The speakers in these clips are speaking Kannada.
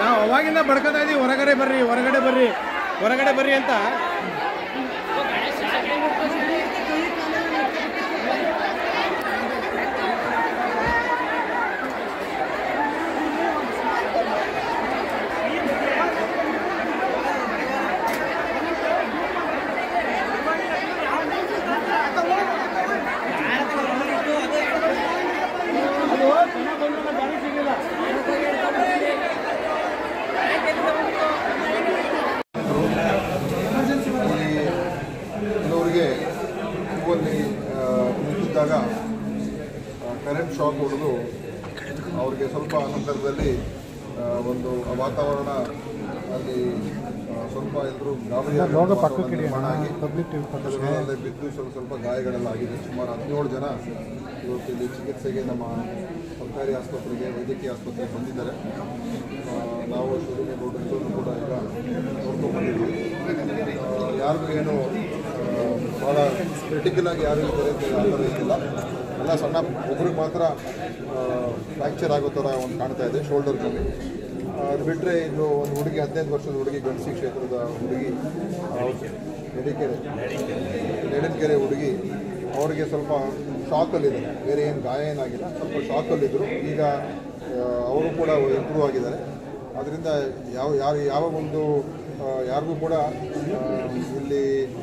ನಾವು ಅವಾಗಿಂದ ಬಡ್ಕೊತಾ ಇದೀವಿ ಹೊರಗಡೆ ಬರ್ರಿ ಹೊರಗಡೆ ಬರ್ರಿ ಹೊರಗಡೆ ಬರ್ರಿ ಅಂತ ಕೆಲವರಿಗೆ ಹೂವಲ್ಲಿ ಆ, ನಿಂತಿದ್ದಾಗ ಕರೆಂಟ್ ಶಾಕ್ ಹೊಡೆದು ಅವ್ರಿಗೆ ಸ್ವಲ್ಪ ನಂತರದಲ್ಲಿ ಆ, ಒಂದು ಆ ವಾತಾವರಣ ಅಲ್ಲಿ ಆ, ಸ್ವಲ್ಪ ಎಲ್ಲರೂ ಗಾಬರಿ ನಿರ್ಮಾಣ ಆಗಿ ಕೆಲವರಲ್ಲಿ ಬಿದ್ದು ಸ್ವಲ್ಪ ಸ್ವಲ್ಪ ಗಾಯಗಳೆಲ್ಲ ಆಗಿದೆ ಸುಮಾರು ಹದಿನೇಳು ಜನ ಇವತ್ತು ಇಲ್ಲಿ ಚಿಕಿತ್ಸೆಗೆ ನಮ್ಮ ಸರ್ಕಾರಿ ಆಸ್ಪತ್ರೆಗೆ ವೈದ್ಯಕೀಯ ಆಸ್ಪತ್ರೆಗೆ ಬಂದಿದ್ದಾರೆ ಆ, ನಾವು ಶಿವಲಿಂಗ ಗೌಡರು ಕೂಡ ಈಗ ನೋಡ್ಕೊಂಡು ಬಂದಿದ್ದೀವಿ ಆ, ಯಾರಿಗೂ ಏನು ಆ, ಭಾಳ ಕ್ರಿಟಿಕಲ್ ಆಗಿ ಯಾರು ಇದ್ದಾರೆ ಅಂತ ಆ ಥರ ಇದ್ದಿಲ್ಲ ಎಲ್ಲ ಸಣ್ಣ ಒಬ್ರಿಗೆ ಮಾತ್ರ ಫ್ರ್ಯಾಕ್ಚರ್ ಆಗೋ ಥರ ಒಂದು ಕಾಣ್ತಾ ಇದೆ ಶೋಲ್ಡರ್ನಲ್ಲಿ ಅದು ಬಿಟ್ಟರೆ ಇದು ಒಂದು ಹುಡುಗಿ ಹದಿನೈದು ವರ್ಷದ ಹುಡುಗಿ ಗಂಡಸಿ ಕ್ಷೇತ್ರದ ಹುಡುಗಿ ನೆಡಿಕೆರೆ ನೆಡನ್ಕೆರೆ ಹುಡುಗಿ ಅವರಿಗೆ ಸ್ವಲ್ಪ ಶಾಕಲ್ಲಿದ್ದಾರೆ ಬೇರೆ ಏನು ಗಾಯ ಏನಾಗಿಲ್ಲ ಸ್ವಲ್ಪ ಶಾಕಲ್ಲಿದ್ದರು ಈಗ ಆ, ಅವರು ಕೂಡ ಇಂಪ್ರೂವ್ ಆಗಿದ್ದಾರೆ ಅದರಿಂದ ಯಾವ ಯಾರು ಯಾವ ಒಂದು ಆ, ಯಾರಿಗೂ ಕೂಡ ಆ, ಇಲ್ಲಿ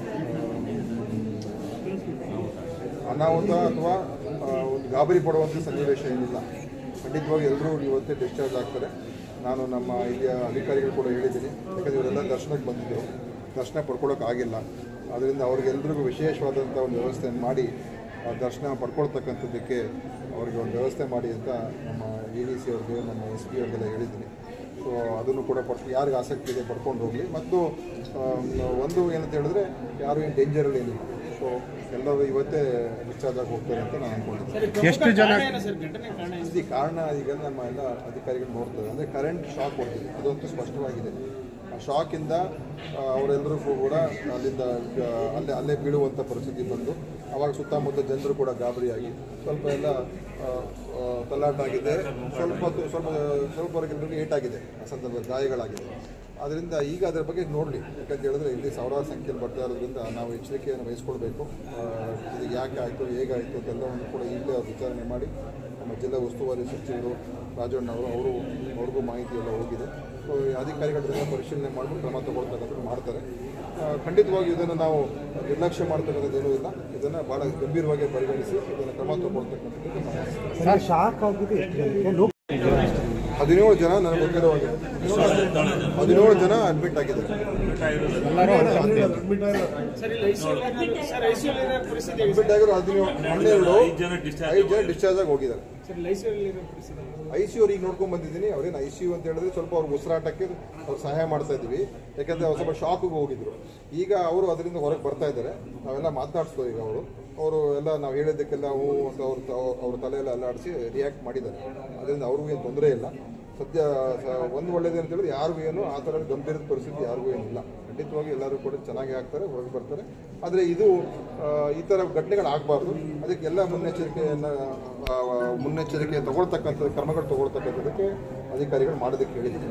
ಅನಾಹುತ ಅಥವಾ ಆ, ಒಂದು ಗಾಬರಿ ಪಡುವಂಥ ಸನ್ನಿವೇಶ ಏನಿಲ್ಲ ಖಂಡಿತವಾಗಿ ಎಲ್ಲರೂ ಇವತ್ತೇ ಡಿಸ್ಚಾರ್ಜ್ ಆಗ್ತಾರೆ ನಾನು ನಮ್ಮ ಇಲ್ಲಿಯ ಅಧಿಕಾರಿಗಳು ಕೂಡ ಹೇಳಿದ್ದೀನಿ ಯಾಕಂದರೆ ಇವರೆಲ್ಲ ದರ್ಶನಕ್ಕೆ ಬಂದಿದ್ದರು ದರ್ಶನ ಪಡ್ಕೊಳ್ಳೋಕೆ ಆಗಿಲ್ಲ ಅದರಿಂದ ಅವ್ರಿಗೆಲ್ರಿಗೂ ವಿಶೇಷವಾದಂಥ ಒಂದು ವ್ಯವಸ್ಥೆಯನ್ನು ಮಾಡಿ ಆ ದರ್ಶನ ಪಡ್ಕೊಳ್ತಕ್ಕಂಥದ್ದಕ್ಕೆ ಅವರಿಗೆ ಒಂದು ವ್ಯವಸ್ಥೆ ಮಾಡಿ ಅಂತ ನಮ್ಮ ಎ ಡಿ ಸಿ ಅವ್ರಿಗೆ ನಮ್ಮ ಎಸ್ ಪಿ ಅವ್ರಿಗೆಲ್ಲ ಹೇಳಿದ್ದೀನಿ ಸೊ ಅದನ್ನು ಕೂಡ ಪಡ್ಕೊ ಯಾರಿಗೆ ಆಸಕ್ತಿ ಇದೆ ಪಡ್ಕೊಂಡು ಹೋಗಲಿ ಮತ್ತು ಆಮ್, ಒಂದು ಏನಂತ ಹೇಳಿದ್ರೆ ಯಾರು ಏನು ಡೇಂಜರಲ್ಲಿ ಏನಿಲ್ಲ ಸೊ ಎಲ್ಲರೂ ಇವತ್ತೇ ಡಿಸ್ಚಾರ್ಜ್ ಆಗಿ ಹೋಗ್ತಾರೆ ಅಂತ ನಾನು ಅನ್ಕೊಂಡಿದ್ದೀನಿ ಎಷ್ಟು ಜನ ಈ ಕಾರಣ ಈಗ ನಮ್ಮ ಎಲ್ಲ ಅಧಿಕಾರಿಗಳು ನೋಡ್ತಾರೆ ಅಂದರೆ ಕರೆಂಟ್ ಶಾಕ್ ಹೊಡ್ತಿದೆ ಅದಂತೂ ಸ್ಪಷ್ಟವಾಗಿದೆ ಆ ಶಾಕಿಂದ ಅವರೆಲ್ಲರಿಗೂ ಕೂಡ ಅಲ್ಲಿಂದ ಆ, ಅಲ್ಲೇ ಅಲ್ಲೇ ಬೀಳುವಂಥ ಪರಿಸ್ಥಿತಿ ಬಂದು ಅವಾಗ ಸುತ್ತಮುತ್ತ ಜನರು ಕೂಡ ಗಾಬರಿಯಾಗಿ ಸ್ವಲ್ಪ ಎಲ್ಲ ಆ, ಆ, ತಲ್ಲಾಟ ಆಗಿದೆ ಸ್ವಲ್ಪ ಹೊತ್ತು- ಸ್ವಲ್ಪ ಸ್ವಲ್ಪವರೆಗೆ ಏಟಾಗಿದೆ ಆ ಸಂದರ್ಭದಲ್ಲಿ ಗಾಯಗಳಾಗಿದೆ ಅದರಿಂದ ಈಗ ಅದರ ಬಗ್ಗೆ ನೋಡಲಿ ಯಾಕಂತ ಹೇಳಿದ್ರೆ ಇಲ್ಲಿ ಸಾವಿರಾರು ಸಂಖ್ಯೆಯಲ್ಲಿ ಬರ್ತಾ ಇರೋದ್ರಿಂದ ನಾವು ಎಚ್ಚರಿಕೆಯನ್ನು ವಹಿಸ್ಕೊಳ್ಬೇಕು ಆ, ಇದು ಯಾಕೆ ಆಯಿತು ಹೇಗಾಯಿತು ಅದೆಲ್ಲವನ್ನು ಕೂಡ ಈಗಲೇ ಅವ್ರು ವಿಚಾರಣೆ ಮಾಡಿ ನಮ್ಮ ಜಿಲ್ಲಾ ಉಸ್ತುವಾರಿ ಸಚಿವರು ರಾಜಣ್ಣ ಅವರು ಅವರು ಅವ್ರಿಗೂ ಮಾಹಿತಿ ಎಲ್ಲ ಹೋಗಿದೆ ಸೊ ಈ ಅಧಿಕಾರಿಗಳನ್ನೆಲ್ಲ ಪರಿಶೀಲನೆ ಮಾಡಿಬಿಟ್ಟು ಕ್ರಮ ತಗೊಳ್ತಕ್ಕಂಥದ್ದು ಮಾಡ್ತಾರೆ ಆ, ಖಂಡಿತವಾಗಿ ಇದನ್ನು ನಾವು ನಿರ್ಲಕ್ಷ್ಯ ಮಾಡ್ತಕ್ಕಂಥದ್ದು ಏನೂ ಇಲ್ಲ ಇದನ್ನು ಭಾಳ ಗಂಭೀರವಾಗಿ ಪರಿಗಣಿಸಿ ಇದನ್ನು ಕ್ರಮ ತಗೊಳ್ತಕ್ಕಂಥದ್ದು ನಮ್ಮ ಶಾಕ್ ಆಗಿದೆ ಎಷ್ಟು ಜನಕ್ಕೆ ಲೋಕ ಹದಿನೇಳು ಜನ ನನಗೆ ಗೊತ್ತಿರೋ ಹಾಗೆ ಹದಿನೇಳು ಜನ ಅಡ್ಮಿಟ್ ಆಗಿದ್ದಾರೆ ಅಡ್ಮಿಟ್ ಆಗಿರೋ ಹದಿನೇಳು ಹನ್ನೆರಡು ಐದು ಜನ ಡಿಸ್ಚಾರ್ಜ್ ಆಗಿ ಹೋಗಿದ್ದಾರೆ ಐ ಸಿ ಅವ್ರಿಗೆ ನೋಡ್ಕೊಂಡ್ ಬಂದಿದ್ದೀನಿ ಅವ್ರೇನು ಐ ಸಿ ಯು ಅಂತ ಹೇಳಿದ್ರೆ ಸ್ವಲ್ಪ ಅವ್ರಿಗೆ ಉಸಿರಾಟಕ್ಕೆ ಅವ್ರು ಸಹಾಯ ಮಾಡ್ತಾ ಇದ್ದೀವಿ ಯಾಕಂದ್ರೆ ಅವ್ರು ಸ್ವಲ್ಪ ಶಾಕಿಗೆ ಹೋಗಿದ್ರು ಈಗ ಅವರು ಅದರಿಂದ ಹೊರಗೆ ಬರ್ತಾ ಇದ್ದಾರೆ ನಾವೆಲ್ಲ ಮಾತನಾಡಿಸ್ತೀವಿ ಈಗ ಅವರು ಅವರು ಎಲ್ಲ ನಾವು ಹೇಳಿದ್ದಕ್ಕೆಲ್ಲ ಹೂ ಅಂತ ಅವ್ರ ಅವ್ರ ತಲೆಯೆಲ್ಲ ಅಲ್ಲಾಡಿಸಿ ರಿಯಾಕ್ಟ್ ಮಾಡಿದ್ದಾರೆ ಅದರಿಂದ ಅವ್ರಿಗೂ ಏನು ತೊಂದರೆ ಇಲ್ಲ ಸದ್ಯ ಸ- ಒಂದು ಒಳ್ಳೇದು ಅಂತ ಹೇಳಿದ್ರೆ ಯಾರಿಗೂ ಏನು ಆ ಥರ ಗಂಭೀರದ ಪರಿಸ್ಥಿತಿ ಯಾರಿಗೂ ಏನಿಲ್ಲ ಖಂಡಿತವಾಗಿ ಎಲ್ಲರೂ ಕೂಡ ಚೆನ್ನಾಗಿ ಆಗ್ತಾರೆ ಹೊರಗೆ ಬರ್ತಾರೆ ಆದರೆ ಇದು ಆ, ಈ ಥರ ಘಟನೆಗಳು ಆಗಬಾರ್ದು ಅದಕ್ಕೆಲ್ಲ ಮುನ್ನೆಚ್ಚರಿಕೆಯನ್ನು ಆ, ಮುನ್ನೆಚ್ಚರಿಕೆ ತಗೊಳ್ತಕ್ಕಂಥ ಕ್ರಮಗಳು ತಗೊಳ್ತಕ್ಕಂಥದ್ದಕ್ಕೆ ಅಧಿಕಾರಿಗಳು ಮಾಡೋದಕ್ಕೆ ಹೇಳಿದ್ದೀನಿ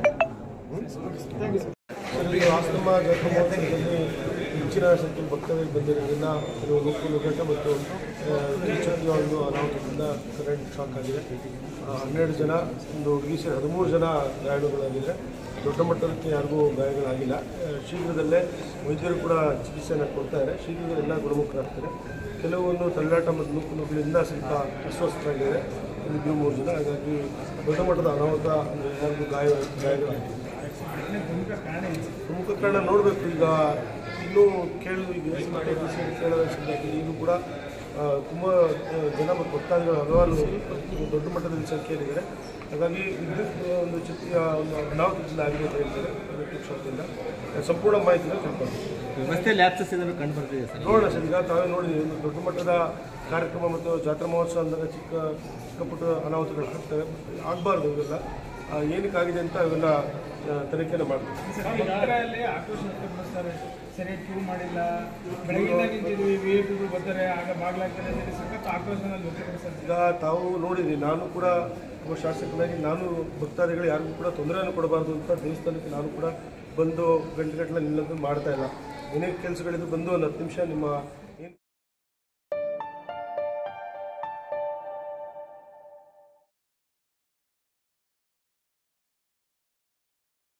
ಇಲ್ಲಿ ಆಶ್ರಮ ಜಾತ್ರಾ ಮಹೋತ್ಸವದಲ್ಲಿ ಹೆಚ್ಚಿನ ಸಂಖ್ಯೆಯಲ್ಲಿ ಭಕ್ತರಿಗೆ ಬಂದಿರೋದ್ರಿಂದ ಕೆಲವು ಲೋಕ ಲೋಕಟ ಮತ್ತು ಆ, ದ್ವಿಚಕ್ರ ಒಂದು ಅನಾಹುತದಿಂದ ಕರೆಂಟ್ ಶಾಕ್ ಆಗಿದೆ ಆ, ಹನ್ನೆರಡು ಜನ ಒಂದು ಹುಡುಗಿ ಸೇರಿ ಹದಿಮೂರು ಜನ ಗಾಯಾಳುಗಳಾಗಿದ್ದಾರೆ ದೊಡ್ಡ ಮಟ್ಟದಕ್ಕೆ ಯಾರಿಗೂ ಗಾಯಗಳಾಗಿಲ್ಲ ಆ, ಶೀಘ್ರದಲ್ಲೇ ವೈದ್ಯರು ಕೂಡ ಚಿಕಿತ್ಸೆಯನ್ನು ಕೊಡ್ತಾರೆ ಶೀಘ್ರದಲ್ಲೇ ಎಲ್ಲ ಗುಣಮುಖರಾಗ್ತಾರೆ ಕೆಲವೊಂದು ತಳ್ಳಾಟ ಮತ್ತು ನೂಕು ನುಗ್ಗಳಿಂದ ಸ್ವಲ್ಪ ಅಸ್ವಸ್ಥರಾಗಿದ್ದಾರೆ ಒಂದು ಇಬ್ಬರು ಮೂರು ಜನ ಹಾಗಾಗಿ ದೊಡ್ಡ ಮಟ್ಟದ ಅನಾಹುತ ಅಂದರೆ ಯಾರಿಗೂ ಗಾಯ ಗಾಯಗಳಾಗಿಲ್ಲ ಪ್ರಮುಖ ಕಾರಣ ನೋಡಬೇಕು ಈಗ ಇನ್ನೂ ಕೇಳಿ ಈಗ ಮತ್ತೆ recent ಕೇಳೋ ಸಂದರ್ಭದಲ್ಲಿ ಈಗಲೂ ಕೂಡ ತುಂಬ ಜನ ಮತ್ತು ಭಕ್ತಾದಿಗಳು ಹಲವಾರು ದೊಡ್ಡ ಮಟ್ಟದಲ್ಲಿ ಸಂಖ್ಯೆಯಲ್ಲಿದ್ದಾರೆ ಹಾಗಾಗಿ ವಿದ್ಯುತ್ ಒಂದು ಚಿತ್ರ ಒಂದು ಅನಾಹುತದಿಂದ ಆಗಿದೆ ಅಂತ ಹೇಳ್ತಾರೆ ವಿದ್ಯುತ್ ಶಾಖದಿಂದ ಸಂಪೂರ್ಣ ಮಾಹಿತಿನ ತಿಳ್ಕೊಂಡು ವ್ಯವಸ್ಥೆಯಲ್ಲಿ ಆಕ್ಸಸ್ ಏನಾದ್ರು ಕಂಡು ಬರ್ತಿದೆ ಸರ್ ನೋಡೋಣ ಸರ್ ಈಗ ತಾವೇ ನೋಡಿದ್ದೀವಿ ಒಂದು ದೊಡ್ಡ ಮಟ್ಟದ ಕಾರ್ಯಕ್ರಮ ಮತ್ತು ಜಾತ್ರಾ ಮಹೋತ್ಸವ ಅಂದಾಗ ಚಿಕ್ಕ ಚಿಕ್ಕ ಪುಟ್ಟ ಅನಾಹುತಗಳು ಆಗ್ತವೆ ಆಗಬಾರ್ದು ಇವೆಲ್ಲ ಆ, ಏನಕ್ಕಾಗಿದೆ ಅಂತ ಇವೆಲ್ಲ ಆ, ತನಿಖೆನ ಮಾಡಬೇಕು ಸರಿಯಾಗಿ ಕ್ಯೂ ಮಾಡಿಲ್ಲ ಬೆಳಗಿಂದ ನಿಂತಿದ್ವಿ ವಿ ಐ ಪಿಗಳು ಬರ್ತಾರೆ ಆಗ ಬಾಗ್ಲಾಗ್ತಾರೆ ಅಂತ ಹೇಳಿ ಸಖತ್ ಆಕ್ರೋಶನಲ್ಲಿ ವ್ಯಕ್ತಪಡಿಸ್ತಾರೆ ಈಗ ತಾವು ನೋಡಿರಿ ನಾನು ಕೂಡ ಒಬ್ಬ ಶಾಸಕನಾಗಿ ನಾನು ಭಕ್ತಾದಿಗಳು ಯಾರಿಗೂ ಕೂಡ ತೊಂದರೆಯನ್ನು ಕೊಡಬಾರ್ದು ಅಂತ ದೇವಸ್ಥಾನಕ್ಕೆ ನಾನು ಕೂಡ ಬಂದು ಗಂಟೆ ಗಟ್ಟಲೆ ನಿಲ್ಲೋದು ಮಾಡ್ತಾ ಇಲ್ಲ ಏನೇ ಕೆಲಸಗಳಿದ್ದು ಬಂದು ಒಂದು ಹತ್ತು ನಿಮಿಷ ನಿಮ್ಮ